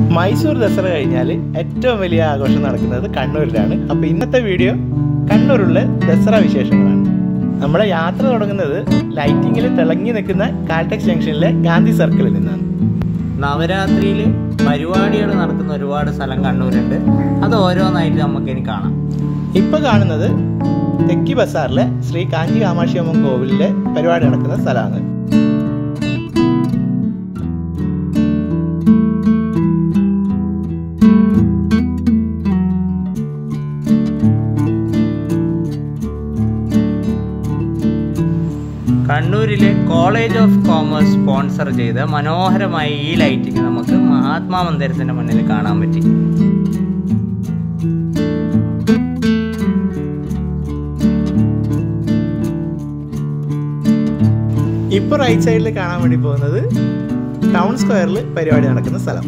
മൈസൂർ ദസറ കഴിഞ്ഞാൽ ഏറ്റവും വലിയ ആഘോഷം നടക്കുന്നത് കണ്ണൂരിലാണ് അപ്പോൾ ഇന്നത്തെ വീഡിയോ കണ്ണൂരുള്ള ദസറ വിശേഷങ്ങളാണ് നമ്മുടെ യാത്ര തുടങ്ങുന്നത് ലൈറ്റിങ്ങിൽ തിളങ്ങി നിൽക്കുന്ന കാൽടെക്സ് ജംഗ്ഷനിലെ ഗാന്ധി സർക്കിളിൽ നിന്നാണ് നവരാത്രിയിൽ പരിപാടികൾ നടക്കുന്ന ഒരുപാട് സ്ഥലം കണ്ണൂരുണ്ട് അത് ഓരോന്നായിട്ട് നമുക്ക് ഇനി കാണാം ഇപ്പോൾ കാണുന്നത് തെക്കി ബസാറിലെ ശ്രീ കാഞ്ചി കാമാക്ഷി അമ്മൻ കോവിലിലെ പരിപാടി നടക്കുന്ന സ്ഥലമാണ് കണ്ണൂരിലെ കോളേജ് ഓഫ് കോമേഴ്സ് സ്പോൺസർ ചെയ്ത മനോഹരമായ ഈ ലൈറ്റിംഗ് നമുക്ക് മഹാത്മാ മന്ദിരത്തിന്റെ മുന്നിൽ കാണാൻ പറ്റി ഇപ്പോൾ റൈറ്റ് സൈഡിൽ കാണാൻ വേണ്ടി പോകുന്നത് ടൗൺ സ്ക്വയറിൽ പരിപാടി നടക്കുന്ന സ്ഥലം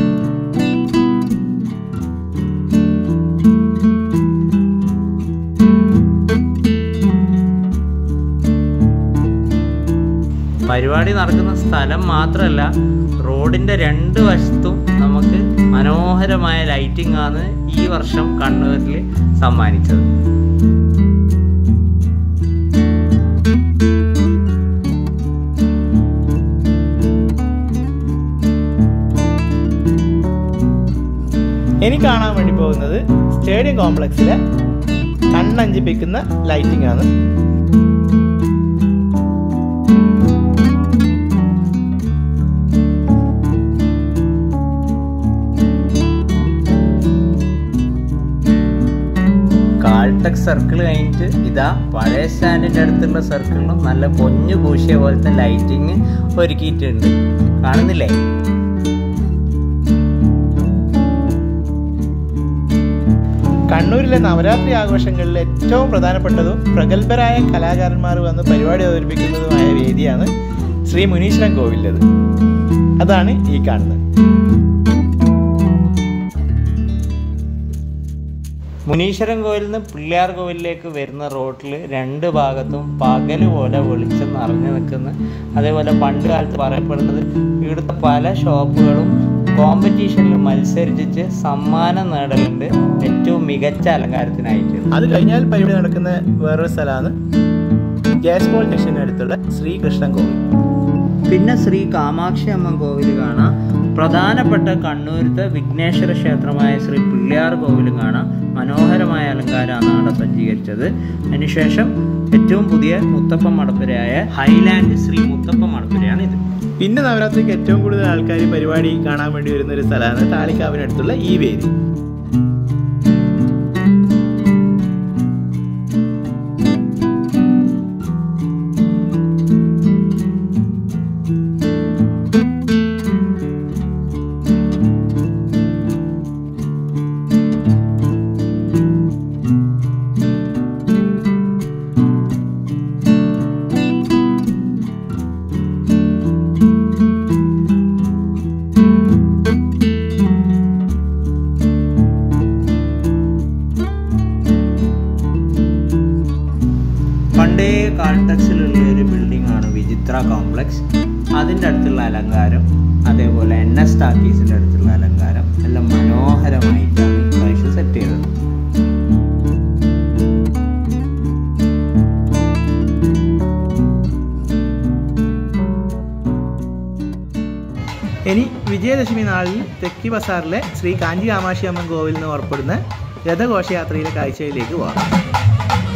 പരിപാടി നടക്കുന്ന സ്ഥലം മാത്രമല്ല റോഡിന്റെ രണ്ട് വശത്തും നമുക്ക് മനോഹരമായ ലൈറ്റിംഗ് ആണ് ഈ വർഷം കണ്ണൂരിൽ സമ്മാനിച്ചത് ഇനി കാണാൻ വേണ്ടി പോകുന്നത് സ്റ്റേഡിയം കോംപ്ലക്സിലെ കണ്ണഞ്ചിപ്പിക്കുന്ന ലൈറ്റിംഗ് ആണ് കാൾടെക് സർക്കിൾ കഴിഞ്ഞിട്ട് ഇതാ പഴയ സ്റ്റാൻഡിന്റെ അടുത്തുള്ള സർക്കിളിലും നല്ല പൊഞ്ഞു പൂശിയ പോലത്തെ ലൈറ്റിങ് ഒരുക്കിയിട്ടുണ്ട് കാണുന്നില്ലേ കണ്ണൂരിലെ നവരാത്രി ആഘോഷങ്ങളിൽ ഏറ്റവും പ്രധാനപ്പെട്ടതും പ്രഗത്ഭരായ കലാകാരന്മാർ വന്ന് പരിപാടി അവതരിപ്പിക്കുന്നതുമായ വേദിയാണ് ശ്രീ മുനീശ്വരൻ കോവിലത് അതാണ് ഈ കാണുന്നത് മുനീശ്വരൻ കോവിലിൽ നിന്ന് പിള്ളിയാർ കോവിലിലേക്ക് വരുന്ന റോഡിൽ രണ്ട് ഭാഗത്തും പകല് പോലെ വെളിച്ചം നിറഞ്ഞു നിൽക്കുന്ന അതേപോലെ പണ്ട് കാലത്ത് പറയപ്പെടുന്നത് ഇവിടുത്തെ പല ഷോപ്പുകളും കോമ്പറ്റീഷനിൽ മത്സരിച്ച് സമ്മാനം നേടലുണ്ട് ഏറ്റവും മികച്ച അലങ്കാരത്തിനായിട്ട് അത് കഴിഞ്ഞാൽ പരിപാടി നടക്കുന്ന വേറൊരു സ്ഥലമാണ് ഗ്യാസ് പോൾ ജംഗ്ഷന് അടുത്തുള്ള ശ്രീകൃഷ്ണൻ കോവിൽ പിന്നെ ശ്രീ കാമാക്ഷി അമ്മ കോവിൽ കാണാം പ്രധാനപ്പെട്ട കണ്ണൂരത്തെ വിഘ്നേശ്വര ക്ഷേത്രമായ ശ്രീ പിള്ളിയാർ കോവിലും കാണാം മനോഹരമായ അലങ്കാരമാണ് അവിടെ സജ്ജീകരിച്ചത് അതിനുശേഷം ഏറ്റവും പുതിയ മുത്തപ്പൻ മടപ്പുരയായ ഹൈലാൻഡ് ശ്രീ മുത്തപ്പൻ മടപ്പുരയാണ് ഇത് പിന്നെ നവരാത്രിക്ക് ഏറ്റവും കൂടുതൽ ആൾക്കാർ പരിപാടി കാണാൻ വേണ്ടി വരുന്ന ഒരു സ്ഥലമാണ് താളിക്കാവിനടുത്തുള്ള ഈ വേദി പണ്ടേ കാൾടെക്സിലുള്ള ഒരു ബിൽഡിംഗ് ആണ് വിചിത്ര കോംപ്ലക്സ് അതിൻ്റെ അടുത്തുള്ള അലങ്കാരം അതേപോലെ എൻ എസ് ടാക്കീസിൻ്റെ അടുത്തുള്ള അലങ്കാരം എല്ലാം മനോഹരമായിട്ടാണ് ഇപ്രാവശ്യം സെറ്റ് ചെയ്തത് ഇനി വിജയദശമി നാളിൽ തെക്കി ബസാറിലെ ശ്രീ കാഞ്ചി കാമാക്ഷി അമ്മൻ കോവിൽ നിന്ന് പുറപ്പെടുന്ന രഥഘോഷയാത്രയിലെ കാഴ്ചയിലേക്ക് പോകാം